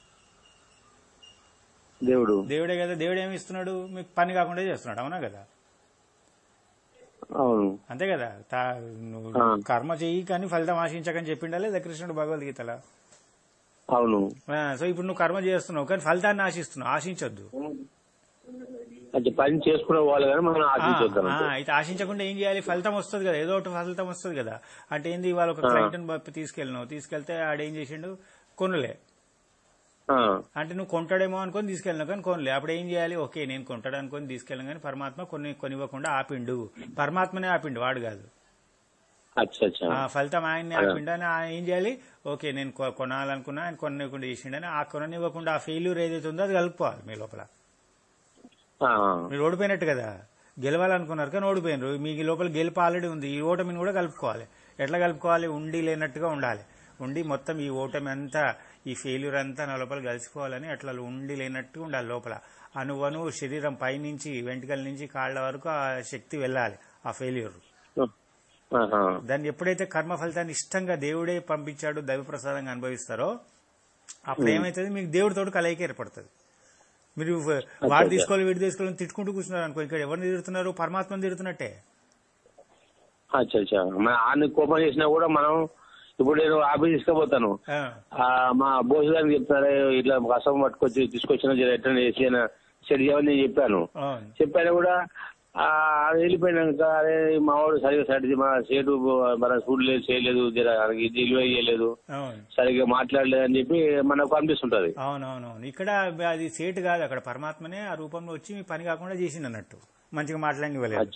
దేవుడు దేవుడే కదా దేవుడు ఏమి ఇస్తున్నాడు మీకు పని కాకుండా చేస్తున్నాడు అవునా కదా అవును అంతే కదా తా- నువ్వు ఆ. కర్మ చెయ్యి కానీ ఫలితం ఆశించకని చెప్పిండా లేదా కృష్ణుడు భగవద్గీతలో అవును ఆ, సో ఇప్పుడు నువ్వు కర్మ చేస్తున్నావు కానీ ఫలితాన్ని ఆశిస్తున్నావు ఆశించొద్దు అంటే పని చేసుకునే వాళ్ళు కానీ మనం ఆ, ఆశించొద్దాం ఆ, అయితే ఆశించకుండా ఏం చేయాలి ఫలితం వస్తుంది కదా ఏదో ఒకటి ఫలితం వస్తుంది కదా అంటే ఏంది ఇవాళ ఒక ఆ. క్లయింట్ తీసుకెళ్ళినావు తీసుకెళ్తే ఆడేం చేసిండు కొనులే అంటే నువ్వు కొంటాడేమో అనుకొని తీసుకెళ్ళినావు కానీ కొనలే అప్పుడు ఏం చేయాలి ఓకే నేను కొంటాడు అనుకొని తీసుకెళ్ళాను కానీ పరమాత్మ కొన్ని కొనివ్వకుండా ఆపిండు పరమాత్మనే ఆపిండు వాడు కాదు అచ్చా అచ్చా ఆ ఫలితం ఆయన్ని అలా. ఆపిండు అని ఆయన ఏం చేయాలి ఓకే నేను కొ- కొనాలనుకున్నా ఆయన కొననివ్వకుండా చేసిండని ఆ కొననివ్వకుండా ఆ ఫెయిల్యూర్ ఏదైతే ఉందో అది కలుపుకోవాలి మీ లోపల ఆ, మీరు ఓడిపోయినట్టు కదా గెలవాలనుకున్నారు కానీ ఓడిపోయినారు మీ లోపల గెలుపు ఆల్రెడీ ఉంది ఈ ఓటమిని కూడా కలుపుకోవాలి ఎట్లా కలుపుకోవాలి ఉండి లేనట్టుగా ఉండాలి ఉండి మొత్తం ఈ ఓటమి అంతా ఈ ఫెయిల్యూర్ అంతా నా లోపల కలిసిపోవాలని అట్లా ఉండి లేనట్టుగా ఉండాలి లోపల అనువను శరీరం పైనుంచి వెంట్రుకల నుంచి కాళ్ళ వరకు ఆ శక్తి వెళ్ళాలి ఆ ఫెయిల్యూర్ ఆహా. దాన్ని ఎప్పుడైతే కర్మ ఫలితాన్ని ఇష్టంగా దేవుడే పంపించాడు దైవ ప్రసాదంగా అనుభవిస్తారో అప్పుడు ఏమైతుంది మీకు దేవుడితోటి కలయిక ఏర్పడుతుంది మీరు వాడు తీసుకోవాలి వీడు తీసుకోవాలని తిట్టుకుంటూ కూర్చున్నారు అనుకో ఇక్కడ ఎవరిని తిడుతున్నారు పరమాత్మని తిడుతున్నట్టే అచ్చా అచ్చా మన ఆయన కోపం చేసినా కూడా మనం ఇప్పుడు నేను ఆఫీస్ తీసుకుపోతాను ఆ, ఆ, మా బోస్ గారికి చెప్తారే ఇట్లా కష్టం పట్టుకొచ్చి తీసుకొచ్చిన జర ఎట్లా చేసి అని సెట్ చేయమని నేను చెప్పాను అవును చెప్పాను కూడా ఆ, అది వెళ్ళిపోయినాక అరే మా వాడు సరిగా సెట్ చే- మా సేటు మన చూడలేదు చేయలేదు జర ఆయనకి ఇది విలువ చేయలేదు అవును సరిగ్గా మాట్లాడలేదు అని చెప్పి మనకు అనిపిస్తుంటది అవునవునవును ఇక్కడ అది సేటు కాదు అక్కడ పరమాత్మనే ఆ రూపంలో వచ్చి మీ పని కాకుండా చేసింది అన్నట్టు మంచిగా మాట్లాడినివ్వలేదు అచ్చా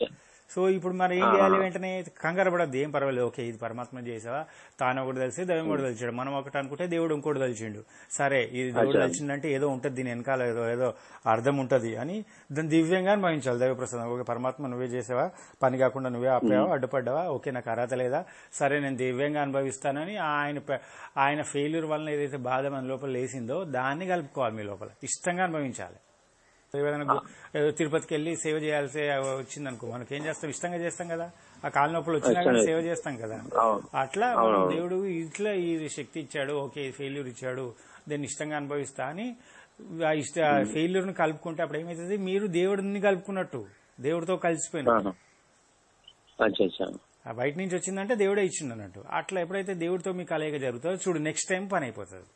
సో ఇప్పుడు మరి ఏం చేయాలి వెంటనే కంగారు పడద్దు ఏం పర్వాలేదు ఓకే ఇది పరమాత్మ చేసావా తాను ఒకటి తెలిసి దైవం ఒకటి తెలిసాడు మనం ఒకటి అనుకుంటే దేవుడు ఇంకోటి తెలిసిండు సరే ఇది దేవుడు అచ్చా. తెలిసిందంటే ఏదో ఉంటుంది దీని వెనకాల ఏదో ఏదో అర్థం ఉంటుంది అని దాన్ని దివ్యంగా అనుభవించాలి దైవ ప్రసాదం ఓకే పరమాత్మ నువ్వే చేసావా పని కాకుండా నువ్వే ఆపావా అడ్డుపడ్డావా ఓకే నాకు అర్హత లేదా సరే నేను దివ్యంగా అనుభవిస్తానని ఆయన ప- ఆయన ఫెయిల్యూర్ వలన ఏదైతే బాధ మన లోపల లేసిందో దాన్ని కలుపుకోవాలి మీ లోపల ఇష్టంగా అనుభవించాలి ఏదైనా గు- ఏదో తిరుపతికి వెళ్ళి సేవ చేయాల్సి వచ్చిందనుకో మనకి ఏం చేస్తాం ఇష్టంగా చేస్తాం కదా ఆ కాలు నొప్పులు వచ్చినా కానీ సేవ చేస్తాం కదా అవును. అట్లా మనం అవునవును. దేవుడు ఇట్లా ఈ శక్తి ఇచ్చాడు ఓకే ఫెయిల్యూర్ ఇచ్చాడు దీన్ని ఇష్టంగా అనుభవిస్తా అని ఆ ఇష్ట ఫెయిల్యూర్ ని కలుపుకుంటే అప్పుడు ఏమవుతుంది మీరు దేవుడిని కలుపుకున్నట్టు దేవుడితో కలిసిపోయినట్టు ఆహా. అచ్చా అచ్చా ఆ బయట నుంచి వచ్చిందంటే దేవుడే ఇచ్చిండు అన్నట్టు అట్లా ఎప్పుడైతే దేవుడితో మీ కలయిక జరుగుతుందో చూడు నెక్స్ట్ టైం పని అయిపోతుంది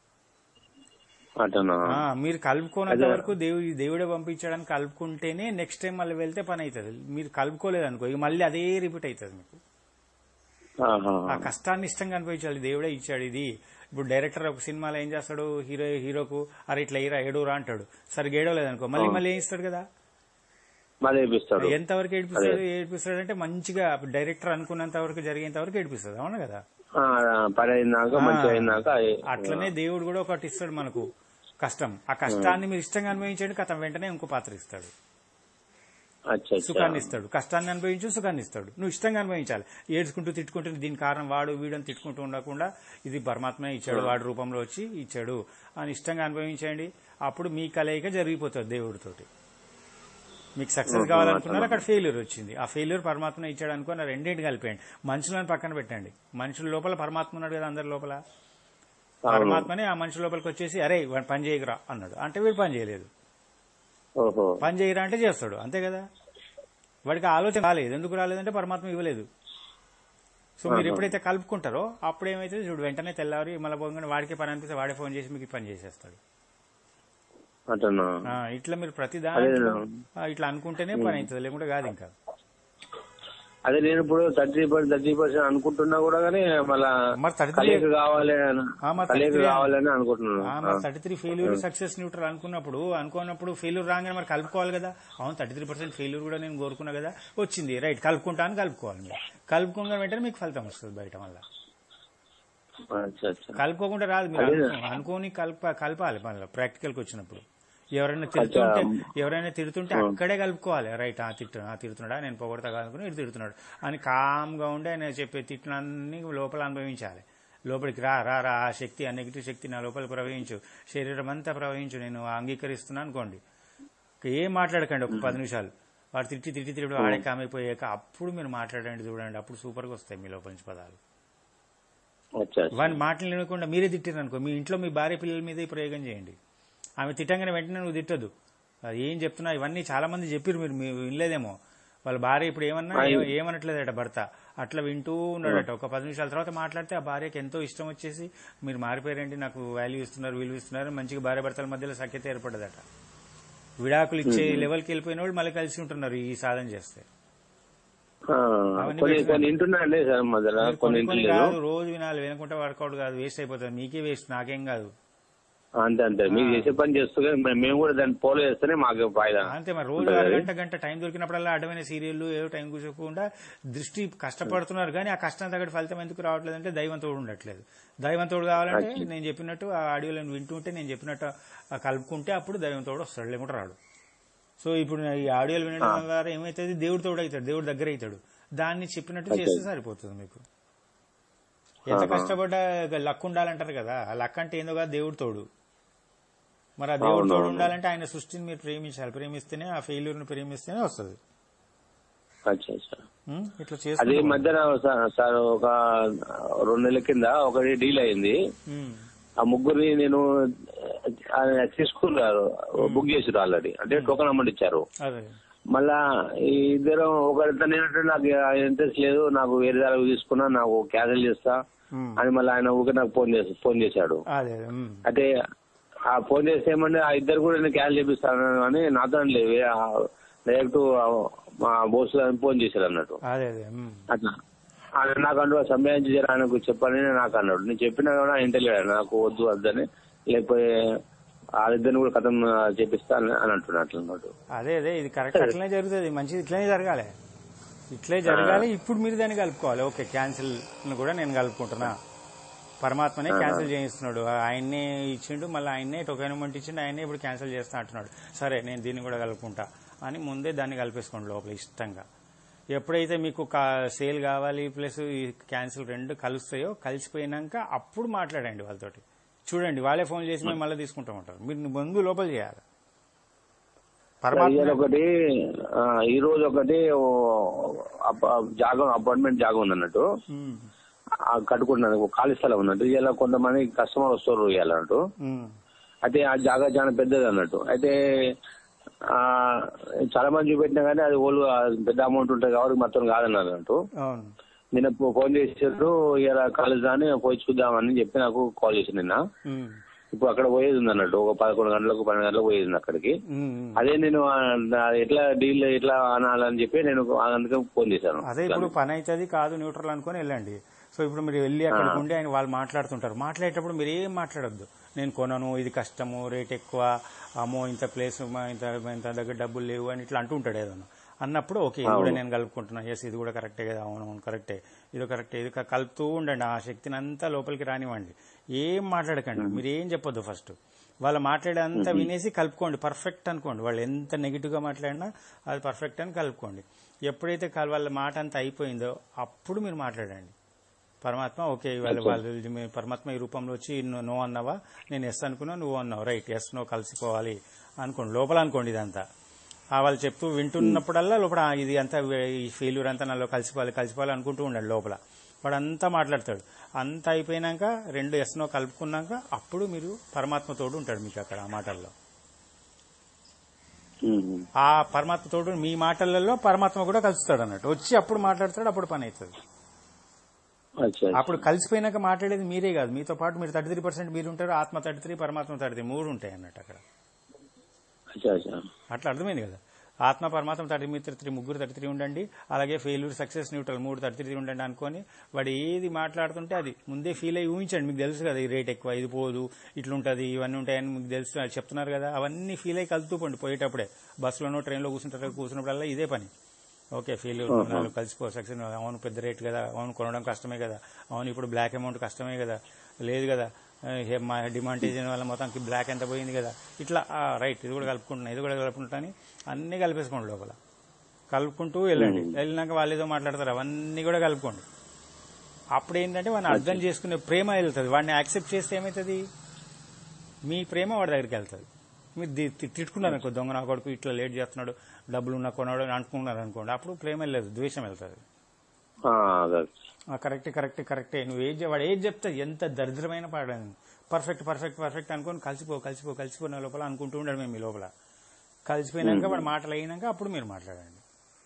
అటనా ఆ, మీరు కలుపుకోనంత అదే. వరకు దేవుడు దేవుడే పంపించడానికి కలుపుకుంటేనే నెక్స్ట్ టైం మళ్ళీ వెళ్తే పని అవుతుంది మీరు కలుపుకోలేదు అనుకో ఇక మళ్ళీ అదే రిపీట్ అవుతుంది మీకు ఆహా. ఆ కష్టాన్ని ఇష్టంగా అనిపించాలి దేవుడే ఇచ్చాడు ఇది ఇప్పుడు డైరెక్టర్ ఒక సినిమాలో ఏం చేస్తాడు హీరో హీరోకు అరే ఇట్లా హీరో ఏడోరా అంటాడు సరిగ్గా ఏడవలేదు అనుకో మళ్ళీ మళ్ళీ ఏం ఇస్తాడు కదా మళ్ళీ వేపిస్తాడు ఎంతవరకు ఏడిపిస్తాడు ఏడిపిస్తాడు అంటే మంచిగా డైరెక్టర్ అనుకున్నంత వరకు జరిగేంత వరకు ఏడిపిస్తాడు అవును కదా ఆ, పని అయినాక మంచిగా అయినాక అట్లనే దేవుడు కూడా ఒకటి ఇస్తాడు మనకు కష్టం ఆ కష్టాన్ని మీరు ఇష్టంగా అనుభవించండి కథ వెంటనే ఇంకో పాత్ర ఇస్తాడు అచ్చా సుఖాన్ని అచ్చా ఇస్తాడు కష్టాన్ని అనుభవించు సుఖాన్ని ఇస్తాడు నువ్వు ఇష్టంగా అనుభవించాలి ఏడ్చుకుంటూ తిట్టుకుంటూ దీని కారణం వాడు వీడని తిట్టుకుంటూ ఉండకుండా ఇది పరమాత్మ ఇచ్చాడు వాడి రూపంలో వచ్చి ఇచ్చాడు అని ఇష్టంగా అనుభవించండి అప్పుడు మీ కలయిక జరిగిపోతుంది దేవుడితోటి మీకు సక్సెస్ కావాలనుకున్నారు అక్కడ ఫెయిల్యూర్ వచ్చింది ఆ ఫెయిల్యూర్ పరమాత్మ ఇచ్చాడు అనుకున్న రెండింటి కలిపేయండి మనుషులను పక్కన పెట్టండి మనుషుల లోపల పరమాత్మ ఉన్నాడు కదా అందరి లోపల పరమాత్మనే ఆ మనిషి లోపలికి వచ్చేసి అరే వాడు పని చేయకురా అన్నాడు అంటే వీడు పని చేయలేదు ఓహో పని చేయరా అంటే చేస్తాడు అంతే కదా వాడికి ఆలోచన రాలేదు ఎందుకు రాలేదంటే పరమాత్మ ఇవ్వలేదు సో మీరు ఎప్పుడైతే కలుపుకుంటారో అప్పుడు ఏమైతే చూడు వెంటనే తెల్లారి మళ్ళీ పోగానే వాడికి పని అనిపిస్తే వాడే ఫోన్ చేసి మీకు ఈ పని చేసేస్తాడు అటనా ఆ, ఇట్లా మీరు ప్రతి అదే దాంట్లో ఆ, ఇట్లా అనుకుంటేనే పని అవుతుంది లేకుంటే కాదు ఇంకా అదే నేను ఇప్పుడు థర్టీ పర్సెంట్ థర్టీ పర్సెంట్ అనుకుంటున్నా కూడా కానీ మళ్ళా మరి థర్టీ కలియక కావాలి అని ఆ, మరి కలియక 33 కావాలని అనుకుంటున్నాను thirty three failure success neutral అనుకున్నప్పుడు అనుకున్నప్పుడు ఫెయిల్యూర్ రాగానే మరి కలుపుకోవాలి కదా అవును థర్టీ త్రీ పర్సెంట్ ఫెయిల్యూర్ కూడా నేను కోరుకున్నా కదా వచ్చింది రైట్ కలుపుకుంటా అని కలుపుకోవాలి మీరు కలుపుకోగా వెంటనే మీకు ఫలితం వస్తుంది బయట మళ్ళీ అచ్చా అచ్చా కలుపుకోకుండా రాదు మీరు అదే. అనుకో- అనుకోని కలప కలపాలి మళ్ళీ ప్రాక్టికల్కి వచ్చినప్పుడు ఎవరైనా తిడుతుంటే ఎవరైనా తిడుతుంటే అక్కడే కలుపుకోవాలి రైట్ ఆ తిట్టు ఆ తిడుతున్నాడా నేను పొగడతా కాదనుకుని ఇటు తిడుతున్నాడు అని కామ్గా ఉండి ఆయన చెప్పే తిట్లన్నీ లోపల అనుభవించాలి లోపలికి రా రా రా ఆ శక్తి ఆ నెగిటివ్ శక్తి నా లోపల ప్రవహించు శరీరం అంతా ప్రవహించు నేను అంగీకరిస్తున్నా అనుకోండి ఏం మాట్లాడకండి ఒక పది నిమిషాలు వాడు తిట్టి తిట్టి తిట్టి ఆడే కామైపోయాక అప్పుడు మీరు మాట్లాడండి చూడండి అప్పుడు సూపర్గా వస్తాయి మీ లోపల నుంచి పదాలు అచ్చా అచ్చా. వాడిని మాటలు వినకుండా మీరే తిట్టారు అనుకో మీ ఇంట్లో మీ భార్య పిల్లల మీద ఈ ప్రయోగం చేయండి ఆమె తిట్టంగానే వెంటనే నువ్వు తిట్టదు అది ఏం చెప్తున్నా ఇవన్నీ చాలా మంది చెప్పారు మీరు మీరు వినలేదేమో వాళ్ళ భార్య ఇప్పుడు ఏమన్నా ఏ- ఏమనట్లేదట భర్త అట్లా వింటూ ఉన్నాడట ఒక పది నిమిషాల తర్వాత మాట్లాడితే ఆ భార్యకి ఎంతో ఇష్టం వచ్చేసి మీరు మారిపోయారండి నాకు వాల్యూ ఇస్తున్నారు విలువ ఇస్తున్నారు మంచిగా భార్య భర్తల మధ్యలో సఖ్యత ఏర్పడదట విడాకులు ఇచ్చే లెవెల్కి వెళ్ళిపోయిన వాళ్ళు మళ్ళీ కలిసి ఉంటున్నారు ఈ సాధన చేస్తే ఆ, అవన్నీ కొన్ని పెట్టుకో. కొన్ని వింటున్నాండి సార్ మధ్యలో మీరు కొన్ని కొన్ని కొన్ని ఇంటలేదు కాదు రోజు వినాలి వినకుంటే వర్కౌట్ కాదు వేస్ట్ అయిపోతుంది మీకే వేస్ట్ నాకేం కాదు అంతే అంతే మీరు చేసే పని చేస్తూ కానీ మే- మేము కూడా దాన్ని ఫాలో చేస్తేనే మాకు ఫాయిదా అంతే మరి రోజు అరగంట గంట టైం దొరికినప్పుడల్లా అడ్డమైన సీరియల్ ఏవో టైం కూర్చోకుండా దృష్టి కష్టపడుతున్నారు కానీ ఆ కష్టం తగ్గట్టు ఫలితం ఎందుకు రావట్లేదు అంటే దైవం తోడు ఉండట్లేదు దైవం తోడు కావాలంటే నేను చెప్పినట్టు ఆ ఆడియోలను వింటుంటే నేను చెప్పినట్టు ఆ కలుపుకుంటే అప్పుడు దైవం తోడు వస్తాడు లేకుంటే రాడు సో ఇప్పుడు ఈ ఆడియోలు వినడం ద్వారా ఏమైతుంది దేవుడు తోడు అవుతాడు దేవుడు దగ్గర అవుతాడు దాన్ని చెప్పినట్టు చేస్తే సరిపోతుంది మీకు ఎంత కష్టపడ్డా లక్ ఉండాలంటారు కదా ఆ లక్ అంటే ఏందో కాదు దేవుడు తోడు మరి ఆ దేవుడు తోడు ఉండాలంటే ఆయన సృష్టిని మీరు ప్రేమించాలి ప్రేమిస్తేనే ఆ ఫెయిల్యూర్ ని ప్రేమిస్తేనే వస్తుంది అచ్చా అచ్చా ఉం? ఇట్లా అది చేసుకుంటే మధ్యన సార్- సార్ ఒక రెండు నెలల కింద ఒకటి డీల్ అయింది ఉం. ఆ ముగ్గురిని నేను ఆ, తీసుకున్నారు బుక్ చేసారు ఆల్రెడీ అంటే టోకన్ అమౌంట్ ఇచ్చారు అదే మళ్ళా ఈ ఇద్దరు ఒకరితో ఏంటంటే నాకు ఇంట్రెస్ట్ లేదు నాకు వేరే దానికి తీసుకున్నా నాకు క్యాన్సిల్ చేస్తా ఉం. అని మళ్ళీ ఆయన ఊరికే నాకు ఫోన్ చేసి ఫోన్ చేశాడు అదే ఉం. అయితే ఆ ఫోన్ చేస్తే ఏమంటే ఆ ఇద్దరు కూడా నేను క్యాన్సిల్ చేపిస్తాను అని నాతో లేదు డైరెక్ట్ మా బోస్ గారిని ఫోన్ చేశారు అన్నట్టు అదే అదే ఉం. అట్లా ఆయన నాకు అంటూ సంబంధించి జర ఆయనకు చెప్పని నాకు అన్నాడు నేను చెప్పినా కూడా ఇంటలేడు నాకు వద్దు వద్దని లేకపోతే వాళ్ళిద్దరిని కూడా కథం చేపిస్తా అని అని అంటున్నా అట్లా అన్నాడు అదే అదే ఇది కరెక్ట్ అట్లనే జరుగుతుంది మంచిది ఇట్లనే జరగాలి ఇట్లే జరగాలి ఇప్పుడు మీరు దాన్ని కలుపుకోవాలి ఓకే క్యాన్సిల్ కూడా నేను కలుపుకుంటున్నా పరమాత్మనే క్యాన్సిల్ చేయిస్తున్నాడు ఆయన్నే ఇచ్చిండు మళ్ళీ ఆయన్నే టొకైనమెంట్ ఇచ్చిండు ఆయన్నే ఇప్పుడు క్యాన్సిల్ చేస్తా అంటున్నాడు సరే నేను దీన్ని కూడా కలుపుకుంటా అని ముందే దాన్ని కలిపేసుకోండి లోపల ఇష్టంగా ఎప్పుడైతే మీకు సేల్ కావాలి ప్లస్ ఈ క్యాన్సిల్ రెండు కలుస్తాయో కలిసిపోయినాక అప్పుడు మాట్లాడండి వాళ్ళతోటి చూడండి వాళ్ళే ఫోన్ చేసి మేము మళ్ళీ తీసుకుంటాం ఉంటారు మీరు ముందు లోపల చేయాలి ఇవాళ పరమాత్మ ఒకటి ఆ, ఈ రోజు ఒకటి ఓ, అప్ప- జాగం అపార్ట్మెంట్ జాగం ఉంది అన్నట్టు ఉమ్, ఆ, కట్టుకుంటున్నాను ఒక ఖాళీ స్థలం ఉన్నట్టు ఇలా కొంతమంది కస్టమర్ వస్తారు ఇవాళ అన్నట్టు ఉమ్, అయితే ఆ జాగా చాలా పెద్దది అన్నట్టు అయితే ఆ చాలా మంది చూపెట్టినా కానీ అది ఓళ్ళు ఆ పెద్ద అమౌంట్ ఉంటుంది కాబట్టి మొత్తం కాదన్నారు అన్నట్టు అవును నిన్న ఫో- ఫోన్ చేసారు ఇలా కాలేజ్ అని పోయి చూద్దామని చెప్పి నాకు కాల్ చేసి నిన్న ఉమ్, ఇప్పుడు అక్కడ పోయేది ఉంది అన్నట్టు ఒక పదకొండు గంటలకు పన్నెండు గంటలకు పోయేది ఉంది అక్కడికి ఉమ్, ఉమ్. అదే నేను ఆ, నా ఎట్లా డీల్ ఎట్లా అనాలని చెప్పి నేను అందుకే ఫోన్ చేశాను అదే ఇప్పుడు పని అవుతుంది కాదు న్యూట్రల్ అనుకుని వెళ్ళండి సో ఇప్పుడు మీరు వెళ్ళి అక్కడికి ఉండి ఆయన వాళ్ళు మాట్లాడుతుంటారు మాట్లాడేటప్పుడు మీరు ఏం మాట్లాడొద్దు నేను కొనను ఇది కష్టము రేట్ ఎక్కువ అమ్మో ఇంత ప్లేస్ ఇంత ఇంత దగ్గర డబ్బులు లేవు అని ఇట్లా అంటుంటాడు ఏదన్నా అన్నప్పుడు ఓకే ఇది కూడా నేను కలుపుకుంటున్నా ఎస్ ఇది కూడా కరెక్టే కదా అవును అవును కరెక్టే ఇది కరెక్టే ఇది క- కలుపుతూ ఉండండి ఆ శక్తిని అంతా లోపలికి రానివ్వండి ఏం మాట్లాడకండి మీరు ఏం చెప్పొద్దు ఫస్ట్ వాళ్ళు మాట్లాడే అంతా వినేసి కలుపుకోండి పర్ఫెక్ట్ అనుకోండి వాళ్ళు ఎంత నెగిటివ్గా మాట్లాడినా అది పర్ఫెక్ట్ అని కలుపుకోండి ఎప్పుడైతే కల్- వాళ్ళ మాట అంతా అయిపోయిందో అప్పుడు మీరు మాట్లాడండి పరమాత్మ ఓకే వాళ్ళ వాళ్ళు మీ పరమాత్మ ఈ రూపంలో వచ్చి నువ్వు నో అన్నావా నేను ఎస్ అనుకున్నా నువ్వు అన్నావు రైట్ ఎస్ నో కలిసిపోవాలి అనుకోండి లోపల అనుకోండి ఇదంతా ఆ వాళ్ళు చెప్తూ వింటున్నప్పుడల్లా లోపల ఆ, ఇది అంతా వే- ఈ ఫెయిల్యూర్ అంతా నాలో కలిసిపోవాలి కలిసిపోవాలి అనుకుంటూ ఉండాలి లోపల వాడు అంతా మాట్లాడతాడు అంతా అయిపోయినాక రెండు ఎస్ నో కలుపుకున్నాక అప్పుడు మీరు పరమాత్మతోడు ఉంటాడు మీకు అక్కడ ఆ మాటల్లో ఉమ్. ఆ పరమాత్మతోడు మీ మాటలలో పరమాత్మ కూడా కలుస్తాడు అన్నట్టు వచ్చి అప్పుడు మాట్లాడతాడు అప్పుడు పని అవుతుంది అచ్చా అప్పుడు కలిసిపోయినాక మాట్లాడేది మీరే కాదు మీతో పాటు మీరు థర్టీ త్రీ పర్సెంట్ మీరు ఉంటారు ఆత్మ థర్టీ త్రీ పరమాత్మ థర్టీ త్రీ మూడు ఉంటాయి అన్నట్టు అక్కడ అచ్చా అచ్చా అట్లా అర్థమైంది కదా ఆత్మ పరమాత్మ థర్టీ మీ త్రీ ముగ్గురు థర్టీ త్రీ ఉండండి అలాగే ఫెయిల్యూర్ సక్సెస్ న్యూట్రల్ మూడు థర్టీ త్రీ ఉండండి అనుకొని వాడు ఏది మాట్లాడుతుంటే అది ముందే ఫీల్ అయ్యి ఊహించండి మీకు తెలుసు కదా ఈ రేట్ ఎక్కువ ఇది పోదు ఇట్లుంటది ఇవన్నీ ఉంటాయని మీకు తెలుసు అది చెప్తున్నారు కదా అవన్నీ ఫీల్ అయ్యి కలుతూ పండి పోయేటప్పుడే బస్సులోనో ట్రైన్లో కూర్చుంటారు కూర్చున్నప్పుడల్లా ఇదే పని ఓకే ఫెయిల్యూర్ నాలుగు కలిసిపో సక్సెస్ అవును పెద్ద రేట్ కదా అవును కొనడం కష్టమే కదా అవును ఇప్పుడు బ్లాక్ అమౌంట్ కష్టమే కదా లేదు కదా ఆ, హే- మా డిమాంటేషన్ వల్ల మొత్తం బ్లాక్ ఎంత పోయింది కదా ఇట్లా ఆ, రైట్ ఇది కూడా కలుపుకుంటున్నా ఇది కూడా కలుపుకుంటా అని అన్ని కలిపేసుకోండి లోపల కలుపుకుంటూ వెళ్ళండి వెళ్ళినాక వాళ్ళు ఏదో మాట్లాడతారు అవన్నీ కూడా కలుపుకోండి అప్పుడు ఏంటంటే వాడిని అర్థం చేసుకునే ప్రేమ వెళ్తుంది వాడిని యాక్సెప్ట్ చేస్తే ఏమవుతుంది మీ ప్రేమ వాడి దగ్గరికి వెళ్తుంది మీరు ది- తి- తిట్టుకున్నారు అనుకో దొంగ నా కొడుకు ఇట్లా లేట్ చేస్తున్నాడు డబ్బులు ఉన్న కొన్నాడు అని అనుకున్నారు అనుకోండి అప్పుడు ప్రేమ వెళ్ళదు ద్వేషం వెళ్తుంది ఆ, అదే. ఆ, కరెక్ట్ కరెక్ట్ కరెక్టే నువ్వు ఏది చె- వాడు ఏది చెప్తే ఎంత దరిద్రమైన పాడని పర్ఫెక్ట్ పర్ఫెక్ట్ పర్ఫెక్ట్ అనుకొని కలిసిపో కలిసిపో కలిసిపో నా లోపల అనుకుంటూ ఉండడు మేము మీ లోపల కలిసిపోయినాక వాడు మాటలు అయినాక అప్పుడు మీరు మాట్లాడండి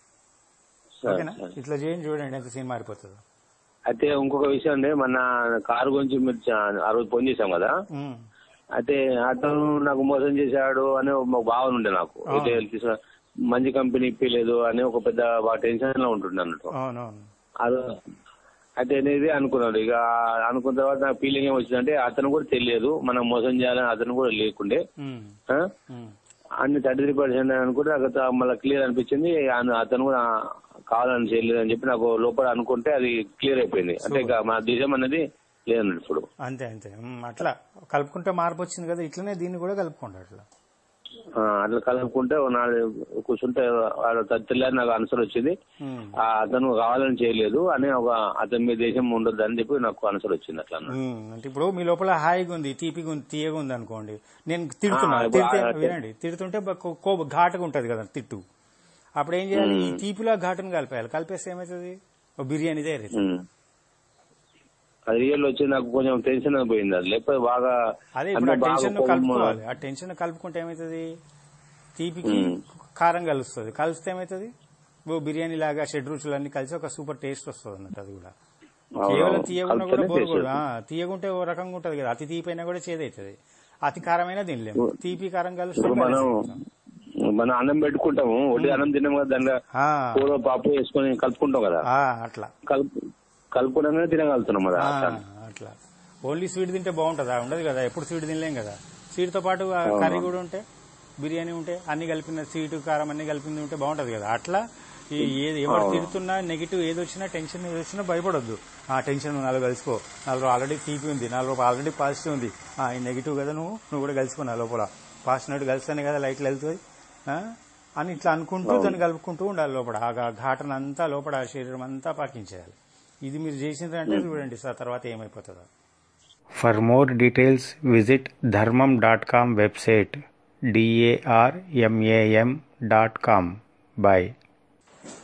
సరే, ఓకేనా సరే. ఇట్లా చేయండి చూడండి ఎంత సీన్ మారిపోతుందో అయితే ఇంకొక విషయం అండి మన కారు గురించి మీరు చా- ఆ రోజు ఫోన్ చేశాం కదా ఉమ్, అయితే అతను నాకు మోసం చేశాడు అని ఒక భావన ఉండే నాకు ఆ. అయితే తీసా- మంచి కంపెనీ ఇప్పలేదు అని ఒక పెద్ద బాగా టెన్షన్ లో ఉంటుండే అన్నట్టు అవునవును అది అయితే అనేది అనుకున్నాడు ఇక అనుకున్న తర్వాత నాకు ఫీలింగ్ ఏం వచ్చిందంటే అతను కూడా తెలియదు మనం మోసం చేయాలని అతను కూడా లేకుండే ఉమ్, ఆ? ఉమ్, అన్ని థర్టీ త్రీ పర్సెంట్ అనుకుంటే నాకు త- మళ్ళీ క్లియర్ అనిపించింది అను- అతను కూడా కావాలని చేయలేదు అని చెప్పి నాకు లోపల అనుకుంటే అది క్లియర్ అయిపోయింది అంటే ఇక మన దేశం అనేది లేదన్నట్టు ఇప్పుడు అంతే అంతే ఉమ్, అట్లా కలుపుకుంటే మార్పు వచ్చింది కదా ఇట్లనే దీన్ని కూడా కలుపుకోండి అట్లా ఆ, అట్లా కలుపుకుంటే ఓ నాలుగు కూర్చుంటే వాడు తెల్లారి నాకు ఆన్సర్ వచ్చింది ఉమ్. ఆ, అతను కావాలని చేయలేదు అని ఒక అతని మీద దేశం ఉండదు అని చెప్పి నాకు ఆన్సర్ వచ్చింది అట్లా అన్నట్టు. ఉమ్, అంటే ఇప్పుడు మీ లోపల హాయిగా ఉంది తీపిగా ఉంది తీయగా ఉంది అనుకోండి నేను తిడుతున్నా ఆ, ఇప్పుడు తిడితే ఆ- వినండి తిడుతుంటే బ- కో- కో ఘాటుగా ఉంటది కదా తిట్టు అప్పుడు ఏం చేయాలి ఈ తీపిలో ఘాటును కలిపేయాలి కలిపేస్తే ఏమవుతుంది ఓ బిర్యానీ తయారు ఉమ్. అది రియల్ వచ్చి నాకు కొంచెం టెన్షన్ పోయింది అది లేకపోతే బాగా అదే ఇప్పుడు ఆ అంటే బాగా టెన్షన్ కోపం- కలుపుకోవాలి ఆ టెన్షన్ కలుపుకుంటే ఏమవుతుంది తీపికి కారం కలుస్తుంది కలిస్తే ఏమవుతుంది ఓ బిర్యానీ లాగా షెడ్ రుచులన్నీ కలిసి ఒక సూపర్ టేస్ట్ వస్తుంది అన్నట్టు అది కూడా అవును. కేవలం తీయకుండా కూడా కలిపితేనే బోరు taste కూడా తీయగుంటే ఓ రకంగా ఉంటది కదా అతి తీపైనా కూడా చేదవుతుంది అతి కారమైనా తినలేము తీపి కారం కలిస్తే ఇప్పుడు మనం కలిసి. మనం అన్నం పెట్టుకుంటాము ఒడ్డి అన్నం తిన్నాం కదా దాంట్లో ఆ, కూర పాపు వేసుకొని కలుపుకుంటాం కదా ఆ, అట్లా కలుపు కలుపుకోవడంగానే తినగలుగుతున్నాం కదా ఆ, అట్లా. అట్లా ఓన్లీ స్వీట్ తింటే బాగుంటుందా ఉండదు కదా ఎప్పుడు స్వీట్ తినలేం కదా స్వీట్ తో పాటు ఆ కర్రీ కూడా ఉంటే బిర్యానీ ఉంటే అన్ని కలిపిన స్వీట్ కారం అన్ని కలిపింది ఉంటే బాగుంటది కదా అట్లా ఈ ఏది ఎవరు తిడుతున్నా నెగిటివ్ ఏది వచ్చినా టెన్షన్ ఏది వచ్చినా భయపడొద్దు ఆ టెన్షన్ నువ్వు నాలో కలిసిపో నాలో ఆల్రెడీ తీపి ఉంది నాలో ఆల్రెడీ పాజిటివ్ ఉంది ఆ ఈ నెగిటివ్ కదా నువ్వు నువ్వు కూడా కలిసిపో నా లోపల పాజిటివ్ కలిస్తేనే కదా లైట్లు వెళ్తుంది ఆ? అని ఇట్లా అనుకుంటూ దాన్ని కలుపుకుంటూ ఉండాలి లోపల ఆ ఘా- ఘాటన అంతా లోపల ఆ శరీరం అంతా పాకించేయాలి ఇది మీరు చేసిందంటే చూడండి సార్ తర్వాత ఏమైపోతుందో for more details visit Dharmam dot com website D A R M A M dot com bye